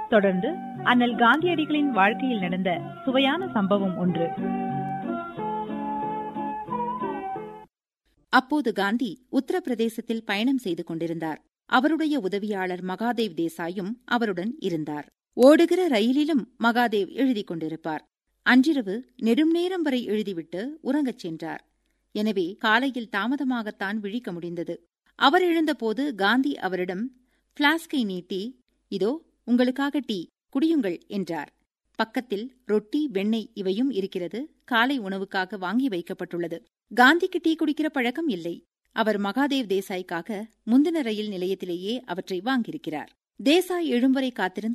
தொடர்ந்து அண்ணல் காந்தியடிகளின் வாழ்க்கையில் நடந்த சுவையான சம்பவம் ஒன்று அப்போது காந்தி உத்தரப்பிரதேசத்தில் பயணம் செய்து கொண்டிருந்தார் அவருடைய உதவியாளர் மகாதேவ் தேசாயும் அவருடன் இருந்தார் ஓடுகிற ரயிலிலும் மகாதேவ் எழுதிக் கொண்டிருப்பார் அன்றிரவு நெடும் நேரம் வரை எழுதிவிட்டு உறங்கச் சென்றார் எனவே காலையில் தாமதமாகத்தான் விழிக்க முடிந்தது அவர் எழுந்தபோது காந்தி அவரிடம் பிளாஸ்கை நீட்டி இதோ உங்களுக்காக டீ குடியுங்கள் என்றார் பக்கத்தில் ரொட்டி வெண்ணெய் இவையும் இருக்கிறது காலை உணவுக்காக வாங்கி வைக்கப்பட்டுள்ளது காந்திக்கு டீ குடிக்கிற பழக்கம் இல்லை அவர் மகாதேவ் தேசாய்க்காக முந்தின ரயில் நிலையத்திலேயே அவற்றை வாங்கியிருக்கிறார் தேசாய் எழும்பரை காத்திருந்து